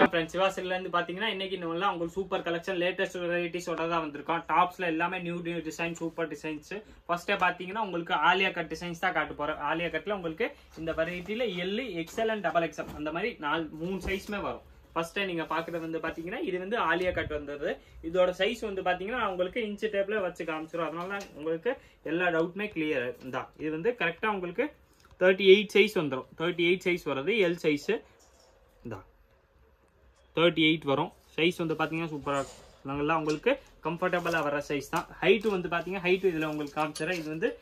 friends சிவாசில இருந்து பாத்தீங்கன்னா இன்னைக்கு இன்னும் உங்களுக்கு சூப்பர் கலெக்ஷன் லேட்டஸ்ட் வெரைட்டிஸோட தான் வந்திருக்கோம் டாப்ஸ்ல எல்லாமே new new design super designs ஃபர்ஸ்டே பாத்தீங்கன்னா உங்களுக்கு ஆலியா கட் டிசைன்ஸ் தான் காட்ட போறேன் ஆலியா கட்ல உங்களுக்கு இந்த வெரைட்டில L XL and double XL அந்த மாதிரி நாலு மூணு சைஸ்மே வரும் ஃபர்ஸ்ட் நீங்க பாக்குறது வந்து பாத்தீங்கன்னா இது வந்து ஆலியா கட் வந்தது இதோட சைஸ் வந்து பாத்தீங்கன்னா உங்களுக்கு இன்ச் டேப்ல வச்சு காமிச்சிரும் அதனால தான் உங்களுக்கு எல்லா டவுட்டுமே கிளியர் இந்தா இது வந்து கரெக்டா உங்களுக்கு தேர்ட்டி எயிட் சைஸ் வந்துடும் தேர்ட்டி எயிட் சைஸ் வர்றது எல் சைஸ் இந்தா தேர்ட்டி எயிட் வரும் சைஸ் வந்து பார்த்தீங்கன்னா சூப்பராக நாங்கள்லாம் உங்களுக்கு கம்ஃபர்டபுளாக வர சைஸ் தான் ஹைட்டு வந்து பார்த்தீங்கன்னா ஹைட்டு இதில் உங்களுக்கு காமிச்சிடறேன் இது வந்து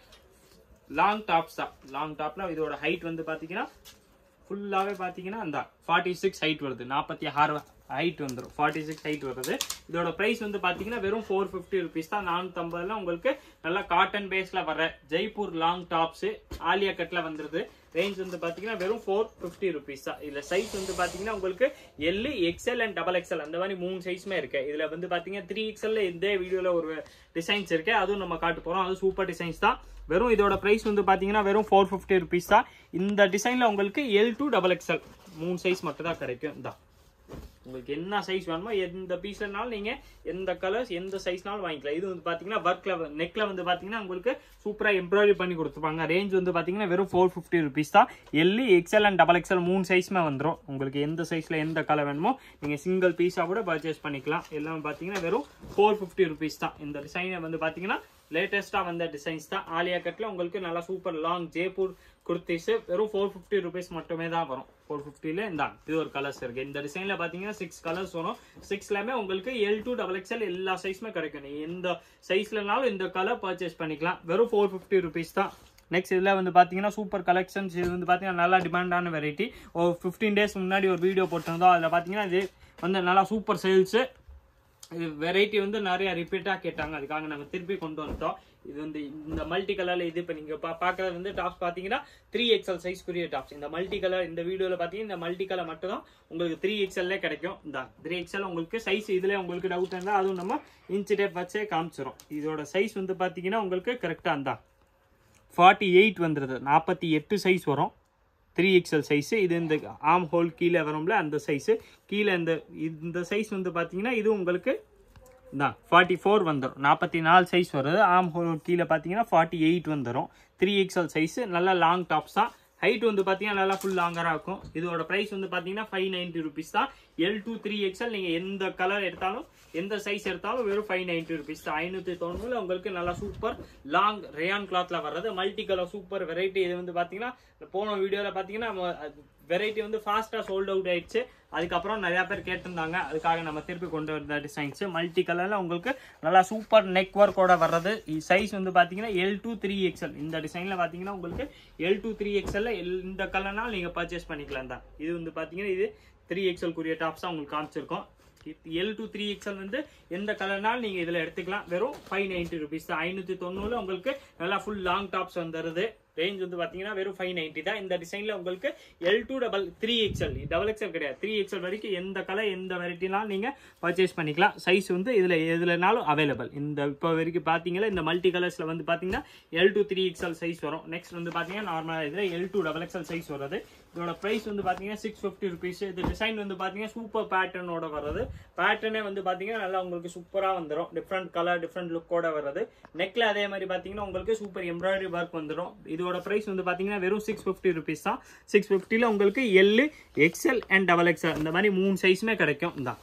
லாங் டாப்ஸ் தான் லாங் டாப்ல இதோட ஹைட் வந்து பார்த்தீங்கன்னா ஃபுல்லாகவே பார்த்தீங்கன்னா அந்த ஃபார்ட்டி சிக்ஸ் ஹைட் வருது நாற்பத்தி ஆறு ஹைட் வந்துடும் ஃபார்ட்டி சிக்ஸ் ஹைட் வருது இதோட ப்ரைஸ் வந்து பார்த்தீங்கன்னா வெறும் ஃபோர் ஃபிஃப்டி ருபீஸ் தான் நானூற்றம்பதுல உங்களுக்கு நல்லா காட்டன் பேஸில் வர ஜெய்ப்பூர் லாங் டாப்ஸு ஆலியா கட்டில் வந்துருது ரேஞ்ச் வந்து பார்த்தீங்கன்னா வெறும் ஃபோர் ஃபிஃப்டி ருபீஸ் தான் இதில் சைஸ் வந்து பார்த்தீங்கன்னா உங்களுக்கு L XL and double XL அந்த மாதிரி மூணு சைஸுமே இருக்கு இதில் வந்து பார்த்தீங்கன்னா த்ரீ எக்ஸ்எல்ல இந்த வீடியோவில் ஒரு டிசைன்ஸ் இருக்கு அதுவும் நம்ம காட்டு போகிறோம் அது சூப்பர் டிசைன்ஸ் தான் வெறும் இதோட ப்ரைஸ் வந்து பார்த்தீங்கன்னா வெறும் ஃபோர் ஃபிஃப்டி ருபீஸ் தான் இந்த டிசைனில் உங்களுக்கு எல் டூ டபுள் எக்ஸ்எல் மூணு சைஸ் மட்டும் தான் கிடைக்கும் தான் உங்களுக்கு என்ன சைஸ் வேணுமோ எந்த பீஸ்லனாலும் நீங்க எந்த கலர்ஸ் எந்த சைஸ்னாலும் வாங்கிக்கலாம் இது வந்து பாத்தீங்கன்னா ஒர்க்ல நெக்ல வந்து பாத்தீங்கன்னா உங்களுக்கு சூப்பரா எம்ப்ராய்டரி பண்ணி கொடுத்துருப்பாங்க ரேஞ்ச் வந்து பாத்தீங்கன்னா வெறும் ஃபோர் ஃபிஃப்டி ருபீஸ் தான் L XL and double XL மூணு சைஸ்மே வந்துடும் உங்களுக்கு எந்த சைஸ்ல எந்த கலர் வேணுமோ நீங்க சிங்கிள் பீஸா கூட பர்ச்சேஸ் பண்ணிக்கலாம் எல்லாம் பாத்தீங்கன்னா வெறும் ஃபோர் ஃபிஃப்டி ருபீஸ் தான் இந்த டிசைனை வந்து பாத்தீங்கன்னா லேட்டஸ்டா வந்த டிசைன்ஸ் தான் ஆலியா கட்ல உங்களுக்கு நல்லா சூப்பர் லாங் ஜெய்ப்பூர் குர்த்திஸ் வெறும் ஃபோர் ஃபிஃப்டி ருபீஸ் மட்டுமே தான் வரும் ஃபோர் ஃபிஃப்டில இந்த இது ஒரு கலர்ஸ் இருக்கு இந்த டிசைன்ல பாத்தீங்கன்னா சிக்ஸ் கலர்ஸ் வரும் சிக்ஸ்லமே உங்களுக்கு எல் டூ டபுள் எக்ஸ்எல் எல்லா சைஸுமே கிடைக்கும் நீங்க எந்த சைஸ்லனாலும் இந்த கலர் பர்ச்சேஸ் பண்ணிக்கலாம் வெறும் ஃபோர் ஃபிஃப்டி ருபீஸ் தான் நெக்ஸ்ட் இதில் வந்து பார்த்தீங்கன்னா சூப்பர் கலெக்ஷன்ஸ் இது வந்து பார்த்தீங்கன்னா நல்லா டிமாண்டான வெரைட்டி ஒரு ஃபிஃப்டீன் டேஸ் முன்னாடி ஒரு வீடியோ போட்டிருந்தோம் அதில் பார்த்தீங்கன்னா இது வந்து நல்லா சூப்பர் சேல்ஸு இது வெரைட்டி வந்து நிறைய ரிப்பீட்டாக கேட்டாங்க அதுக்காக நாங்கள் திருப்பி கொண்டு வந்துட்டோம் இது வந்து இந்த மல்டி கலர்ல இது இப்போ நீங்கள் பா பார்க்குறது வந்து டாப்ஸ் பார்த்தீங்கன்னா த்ரீ எக்ஸ்எல் சைஸ்க்குரிய டாப்ஸ் இந்த மல்டி கலர் இந்த வீடியோவில் பார்த்தீங்கன்னா இந்த மல்டி கலர் மட்டும் தான் உங்களுக்கு த்ரீ எக்ஸ்எல்லே கிடைக்கும் இந்த த்ரீ எக்ஸ்எல் உங்களுக்கு சைஸ் இதுல உங்களுக்கு டவுட் இருந்தால் அதுவும் நம்ம இன்ச் டேப் வச்சே காமிச்சிரும் இதோட சைஸ் வந்து பார்த்தீங்கன்னா உங்களுக்கு கரெக்டாக இருந்தா ஃபார்ட்டி எயிட் வந்துடுது நாற்பத்தி எட்டு சைஸ் வரும் த்ரீ எக்ஸ்எல் சைஸு இது இந்த ஆம் ஹோல் கீழே வரும்ல அந்த சைஸு கீழே இந்த இந்த சைஸ் வந்து பார்த்தீங்கன்னா இது உங்களுக்கு தான் ஃபார்ட்டி ஃபோர் வந்துடும் நாற்பத்தி நாலு சைஸ் வருது ஆம் ஹோல் கீழே பார்த்தீங்கன்னா ஃபார்ட்டி எயிட் வந்துடும் த்ரீ எக்ஸ்எல் சைஸு நல்லா லாங் டாப்ஸ் தான் ஹைட் வந்து பார்த்தீங்கன்னா நல்லா ஃபுல் லாங்கராக இருக்கும் இதோட ப்ரைஸ் வந்து பார்த்தீங்கன்னா ஃபைவ் நைன்ட்டி ருபீஸ் தான் எல் டூ த்ரீ எக்ஸ்எல் நீங்கள் எந்த கலர் எடுத்தாலும் எந்த சைஸ் எடுத்தாலும் வெறும் ஃபைவ் நைன்ட்டி ருபீஸ் தான் ஐநூற்றி தொண்ணூறுல உங்களுக்கு நல்லா சூப்பர் லாங் ரேயான் கிளாத்ல வர்றது மல்டி கலர் சூப்பர் வெரைட்டி இது வந்து பார்த்தீங்கன்னா போன வீடியோவில் பார்த்தீங்கன்னா வெரைட்டி வந்து ஃபாஸ்ட்டாக சோல்ட் அவுட் ஆயிடுச்சு அதுக்கப்புறம் நிறைய பேர் கேட்டிருந்தாங்க அதுக்காக நம்ம திருப்பி கொண்டு வந்த டிசைன்ஸ் மல்டி கலர்ல உங்களுக்கு நல்லா சூப்பர் நெக் ஒர்க்கோட வர்றது சைஸ் வந்து பாத்தீங்கன்னா எல் டூ த்ரீ எக்ஸ்எல் இந்த டிசைன்ல பாத்தீங்கன்னா உங்களுக்கு எல் டூ த்ரீ எக்ஸ்எல்ல இந்த கலர்னால நீங்க பர்ச்சேஸ் பண்ணிக்கலாம் தான் இது வந்து பாத்தீங்கன்னா இது த்ரீ எக்ஸ்எல் குரிய டாப்ஸ் தான் உங்களுக்கு காமிச்சிருக்கோம் எல் டூ த்ரீ எக்ஸ்எல் வந்து எந்த கலர்னாலும் நீங்க இதுல எடுத்துக்கலாம் வெறும் ஃபைவ் நைன்டி ருபீஸ் தான் ஐநூத்தி தொண்ணூறுல உங்களுக்கு நல்லா ஃபுல் லாங் டாப்ஸ் வந்துருது ரேஞ்ச் வந்து பாத்தீங்கன்னா வெறும் ஃபைவ் நைன்டி தான் இந்த டிசைன்ல உங்களுக்கு L to double three XL double XL கிடையாது த்ரீ எக்ஸ்எல் வரைக்கும் எந்த கலர் எந்த வெரைட்டினாலும் நீங்க பர்ச்சேஸ் பண்ணிக்கலாம் சைஸ் வந்து இதுல எதுலனாலும் அவைலபிள் இந்த இப்போ வரைக்கும் பாத்தீங்கன்னா இந்த மல்டி கலர்ஸ்ல வந்து பாத்தீங்கன்னா L to three XL size வரும் நெக்ஸ்ட் வந்து பாத்தீங்கன்னா நார்மலா இதுல L to double XL size வருது இதோட பிரைஸ் வந்து பாத்தீங்கன்னா சிக்ஸ் ஃபிஃப்டி ருபீஸ் இது டிசைன் வந்து பாத்தீங்கன்னா சூப்பர் பேட்டர்னோட வருது பேட்டர்னே வந்து பாத்தீங்கன்னா நல்லா உங்களுக்கு சூப்பரா வந்துடும் டிஃப்ரெண்ட் கலர் டிஃப்ரெண்ட் லுக்கோட வருது நெக்ல அதே மாதிரி பாத்தீங்கன்னா உங்களுக்கு சூப்பர் எம்ப்ராய்டரி ஒர்க் வந்துடும் இதோட பிரைஸ் வந்து பாத்தீங்கன்னா வெறும் சிக்ஸ் ஃபிஃப்டி ருபீஸ் தான் சிக்ஸ் ஃபிஃப்டியில் உங்களுக்கு L XL and double XL இந்த மாதிரி மூணு சைஸுமே கிடைக்கும் தான்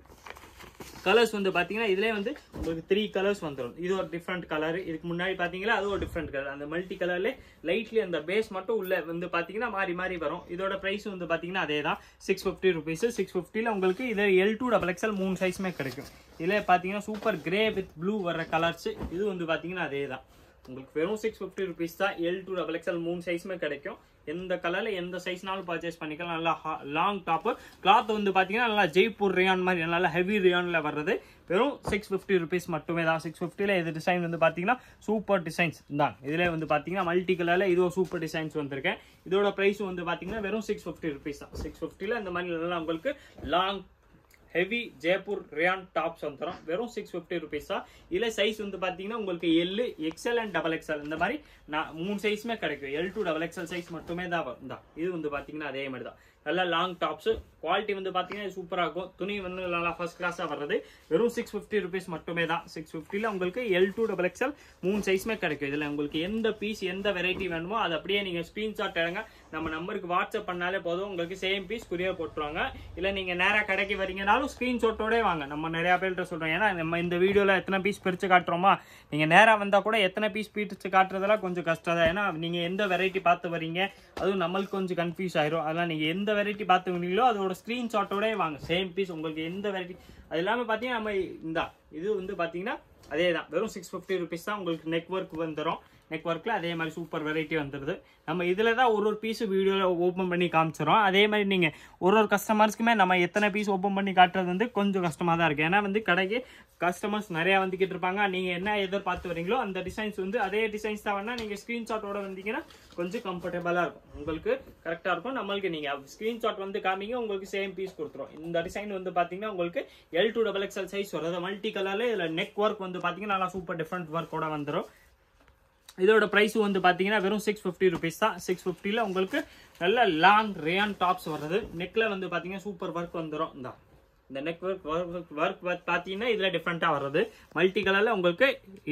கலர்ஸ் வந்து பாத்தீங்கன்னா இதுல வந்து உங்களுக்கு த்ரீ கலர்ஸ் வந்துடும் இது ஒரு டிஃப்ரெண்ட் கலர் இதுக்கு முன்னாடி பாத்தீங்கன்னா அது ஒரு டிஃப்ரெண்ட் கலர் அந்த மல்டி கலர்ல லைட்லி அந்த பேஸ் மட்டும் உள்ள வந்து பாத்தீங்கன்னா மாறி மாறி வரும் இதோட பிரைஸ் வந்து பாத்தீங்கன்னா அதே தான் சிக்ஸ் ஃபிஃப்டி ருபீஸ் சிக்ஸ் ஃபிஃப்டியில் உங்களுக்கு இதுல எல் டூ டபுள் எக்ஸ்எல் மூணு சைஸுமே கிடைக்கும் இதுல பாத்தீங்கன்னா சூப்பர் கிரே வித் ப்ளூ வர்ற கலர்ஸ் இது வந்து பாத்தீங்கன்னா அதே தான் உங்களுக்கு வெறும் சிக்ஸ் ஃபிஃப்டி ருபீஸ் தான் எல் டூ டபுள் எக்ஸ்எல் மூணு சைஸுமே கிடைக்கும் எந்த கலர்ல எந்த சைஸ்னாலும் பர்ச்சேஸ் பண்ணிக்கலாம் நல்லா லாங் டாப் கிளாத் வந்து பாத்தீங்கன்னா நல்லா ஜெய்ப்பூர் ரியான் மாதிரி நல்லா ஹெவி ரியான்ல வர்றது வெறும் சிக்ஸ் ஃபிஃப்டி ருபீஸ் மட்டுமே தான் சிக்ஸ் ஃபிஃப்டியில் இது டிசைன் வந்து பார்த்தீங்கன்னா சூப்பர் டிசைன்ஸ் தான் இதில் வந்து பார்த்தீங்கன்னா மல்டி கலரில் இது ஒரு சூப்பர் டிசைன்ஸ் வந்திருக்கேன் இதோட ப்ரைஸ் வந்து பார்த்தீங்கன்னா வெறும் சிக்ஸ் ஃபிஃப்டி ருபீஸ் தான் சிக்ஸ் ஃபிஃப்டியில் இந்த மாதிரி நல்லா உங்களுக்கு long heavy Jaipur rayon tops வந்துடும் வெறும் சிக்ஸ் ஃபிஃப்டி ருபீஸ் தான் இதில் சைஸ் வந்து பார்த்தீங்கன்னா உங்களுக்கு L XL and double XL இந்த மாதிரி நான் மூணு சைஸுமே கிடைக்கும் L to double XL size மட்டுமே தான் வரும் தான் இது வந்து பார்த்தீங்கன்னா அதே மாதிரி தான் நல்லா லாங் டாப்ஸ் குவாலிட்டி வந்து பார்த்தீங்கன்னா சூப்பராக இருக்கும் துணி வந்து நல்லா ஃபர்ஸ்ட் கிளாஸாக வர்றது வெறும் சிக்ஸ் ஃபிஃப்டி ருபீஸ் மட்டுமே தான் சிக்ஸ் ஃபிஃப்டியில் உங்களுக்கு எல் டூ டபுள் எக்ஸ்எல் மூணு சைஸுமே கிடைக்கும் இதில் உங்களுக்கு எந்த பீஸ் எந்த வெரைட்டி வேணுமோ அது அப்படியே நீங்கள் ஸ்க்ரீன்ஷாட் எடுங்க நம்ம நம்பருக்கு வாட்ஸ்அப் பண்ணாலே போதும் உங்களுக்கு சேம் பீஸ் குரியர் போட்டுருவாங்க இல்லை நீங்கள் நேராக கடைக்கு வரீங்கனாலும் ஸ்க்ரீன்ஷாட்டோடே வாங்க நம்ம நிறையா பேர்கிட்ட சொல்கிறோம் ஏன்னா நம்ம இந்த வீடியோவில் எத்தனை பீஸ் பிரித்து காட்டுறோமா நீங்கள் நேராக வந்தால் கூட எத்தனை பீஸ் பிரித்து காட்டுறதெல்லாம் கொஞ்சம் கஷ்டம் தான் ஏன்னா நீங்கள் எந்த வெரைட்டி பார்த்து வரீங்க அதுவும் நம்மளுக்கு கொஞ்சம் கன்ஃபியூஸ் ஆயிரும் அதெல்லாம் நீங்கள் எந்த வெரைட்டி பார்த்து வரீங்களோ அதோட ஸ்க்ரீன்ஷாட்டோடே வாங்க சேம் பீஸ் உங்களுக்கு எந்த வெரைட்டி அது இல்லாமல் பார்த்தீங்கன்னா நம்ம இந்த இது வந்து பார்த்தீங்கன்னா அதே தான் வெறும் சிக்ஸ் ஃபிஃப்டி ருபீஸ் தான் உங்களுக்கு நெக் ஒர்க் வந்துடும் நெக் ஒர்க்கில் அதே மாதிரி சூப்பர் வெரைட்டி வந்துடுது நம்ம இதில் தான் ஒரு ஒரு பீஸ் வீடியோவில் ஓப்பன் பண்ணி காமிச்சிடும் அதே மாதிரி நீங்கள் ஒரு ஒரு கஸ்டமர்ஸ்க்குமே நம்ம எத்தனை பீஸ் ஓப்பன் பண்ணி காட்டுறது வந்து கொஞ்சம் கஷ்டமாக தான் இருக்குது ஏன்னா வந்து கடைக்கு கஸ்டமர்ஸ் நிறையா வந்துக்கிட்டு இருப்பாங்க நீங்கள் என்ன எதிர்பார்த்து வரீங்களோ அந்த டிசைன்ஸ் வந்து அதே டிசைன்ஸ் தான் வேணால் நீங்கள் ஸ்க்ரீன்ஷாட்டோட வந்தீங்கன்னா கொஞ்சம் கம்ஃபர்டபுளாக இருக்கும் உங்களுக்கு கரெக்டாக இருக்கும் நம்மளுக்கு நீங்கள் ஸ்க்ரீன்ஷாட் வந்து காமிங்க உங்களுக்கு சேம் பீஸ் கொடுத்துரும் இந்த டிசைன் வந்து பார்த்தீங்கன்னா உங்களுக்கு L to double XL size வருது மல்டி கலரில் இதில் நெக் ஒர்க் வந்து பார்த்தீங்கன்னா நல்லா சூப்பர் டிஃப்ரெண்ட் ஒர்க்கோட வந்துடும் இதோட ப்ரைஸ் வந்து பார்த்தீங்கன்னா வெறும் சிக்ஸ் ஃபிஃப்டி ருபீஸ் தான் சிக்ஸ் ஃபிஃப்டியில் உங்களுக்கு நல்ல லாங் ரேயான் டாப்ஸ் வருது நெக்கில் வந்து பார்த்தீங்கன்னா சூப்பர் ஒர்க் வந்துடும் இந்த இந்த நெக் ஒர்க் ஒர்க் பார்த்தீங்கன்னா இதில் டிஃப்ரெண்ட்டாக வர்றது மல்டி கலரில் உங்களுக்கு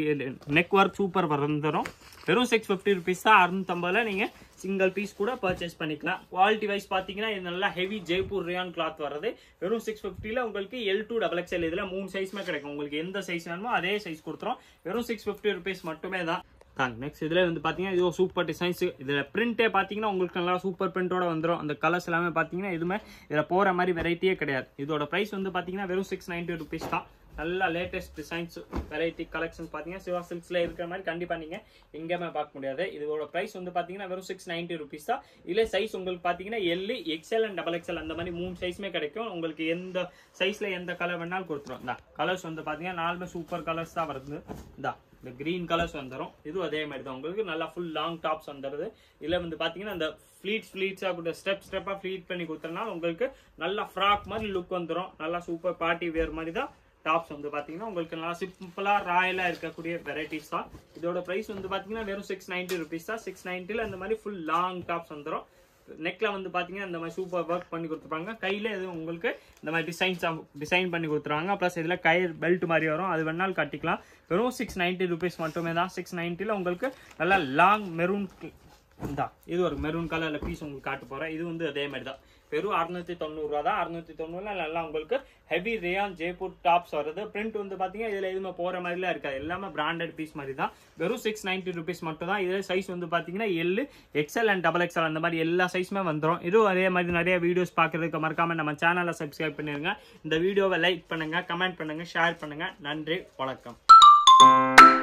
நெக் ஒர்க் சூப்பர் வந்துடும் வெறும் சிக்ஸ் ஃபிஃப்டி ருபீஸ் தான் அறுநூத்தம்பதில் நீங்கள் சிங்கிள் பீஸ் கூட பர்ச்சேஸ் பண்ணிக்கலாம் குவாலிட்டி வைஸ் பார்த்தீங்கன்னா இது நல்லா ஹெவி ஜெய்ப்பூர் ரியான் கிளாத் வர்றது வெறும் சிக்ஸ் ஃபிஃப்டியில் உங்களுக்கு எல் டூ டபுள் எக்ஸ்எல் இதில் மூணு சைஸ்மே கிடைக்கும் உங்களுக்கு எந்த சைஸ் வேணுமோ அதே சைஸ் கொடுத்துரும் வெறும் சிக்ஸ் ஃபிஃப்டி ருபீஸ் மட்டுமே தான் தாங்க நெக்ஸ்ட் இதில் வந்து பார்த்தீங்கன்னா இது சூப்பர் டிசைன்ஸ் இதில் பிரிண்டே பார்த்தீங்கன்னா உங்களுக்கு நல்லா சூப்பர் பிரிண்டோட வந்துடும் அந்த கலர்ஸ் எல்லாமே பார்த்தீங்கன்னா எதுவுமே இதில் போகிற மாதிரி வெரைட்டியே கிடையாது இதோட ப்ரைஸ் வந்து பார்த்தீங்கன்னா வெறும் சிக்ஸ் நைன்ட்டி ருபீஸ் தான் நல்லா லேட்டஸ்ட் டிசைன்ஸ் வெரைட்டி கலெக்ஷன்ஸ் பார்த்தீங்கன்னா சிவா சில்க்ஸில் இருக்கிற மாதிரி கண்டிப்பாக நீங்கள் எங்கேயுமே பார்க்க முடியாது இதோட ப்ரைஸ் வந்து பார்த்தீங்கன்னா வெறும் சிக்ஸ் நைன்ட்டி ருபீஸ் தான் இதில் சைஸ் உங்களுக்கு பார்த்தீங்கன்னா L XL and double XL அந்த மாதிரி மூணு சைஸுமே கிடைக்கும் உங்களுக்கு எந்த சைஸில் எந்த கலர் வேணாலும் கொடுத்துரும் இந்த கலர்ஸ் வந்து பார்த்தீங்கன்னா நாலுமே சூப்பர் கலர்ஸ் தான் வருது இந்த இந்த கிரீன் கலர்ஸ் வந்துடும் இதுவும் அதே மாதிரி தான் உங்களுக்கு நல்லா ஃபுல் லாங் டாப்ஸ் வந்துடுது இதில் வந்து பார்த்தீங்கன்னா இந்த ஃப்ளீட்ஸ் ஃப்ளீட்ஸாக கூட ஸ்டெப் ஸ்டெப்பாக ஃப்ளீட் பண்ணி கொடுத்தனால உங்களுக்கு நல்லா ஃப்ராக் மாதிரி லுக் வந்துடும் நல்லா சூப்பர் பார்ட்டி வேர் மாதிரி தான் டாப்ஸ் வந்து பார்த்தீங்கன்னா உங்களுக்கு நல்லா சிம்பிளாக ராயலாக இருக்கக்கூடிய வெரைட்டிஸ் தான் இதோட ப்ரைஸ் வந்து பார்த்தீங்கன்னா வெறும் சிக்ஸ் நைன்ட்டி ருபீஸ் தான் சிக்ஸ் நைன்ட்டியில் இந்த மாதிரி ஃபுல் லாங் டாப்ஸ் வந்துடும் நெக்ல வந்து பாத்தீங்கன்னா இந்த மாதிரி சூப்பர் ஒர்க் பண்ணி கொடுத்துருப்பாங்க கையில எதுவும் உங்களுக்கு இந்த மாதிரி டிசைன்ஸ் டிசைன் பண்ணி கொடுத்துருவாங்க ப்ளஸ் இதுல கயிறு பெல்ட் மாதிரி வரும் அது வேணாலும் கட்டிக்கலாம் வெறும் சிக்ஸ் நைன்ட்டி ருபீஸ் மட்டுமே தான் சிக்ஸ் நைன்ட்டில உங்களுக்கு நல்லா லாங் மெரூன் இந்தா இது ஒரு மெரூன் கலர்ல பீஸ் உங்களுக்கு காட்ட போறேன் இது வந்து அதே மாதிரி தான் வெறும் அறுநூத்தி தொண்ணூறுரூவா தான் அறுநூத்தி தொண்ணூறுல நல்லா உங்களுக்கு ஹெவி ரேயான் ஜெய்ப்பூர் டாப்ஸ் வருது பிரிண்ட் வந்து பாத்தீங்கன்னா இதுல எதுவுமே போற மாதிரிலாம் இருக்காது எல்லாமே பிராண்டட் பீஸ் மாதிரி தான் வெறும் சிக்ஸ் நைன்டி ருபீஸ் மட்டும் தான் இதுல சைஸ் வந்து பாத்தீங்கன்னா L XL and double XL அந்த மாதிரி எல்லா சைஸுமே வந்துடும் இதுவும் அதே மாதிரி நிறைய வீடியோஸ் பார்க்கறதுக்கு மறக்காம நம்ம சேனலை சப்ஸ்கிரைப் பண்ணிருங்க இந்த வீடியோவை லைக் பண்ணுங்க கமெண்ட் பண்ணுங்க ஷேர் பண்ணுங்க நன்றி வணக்கம்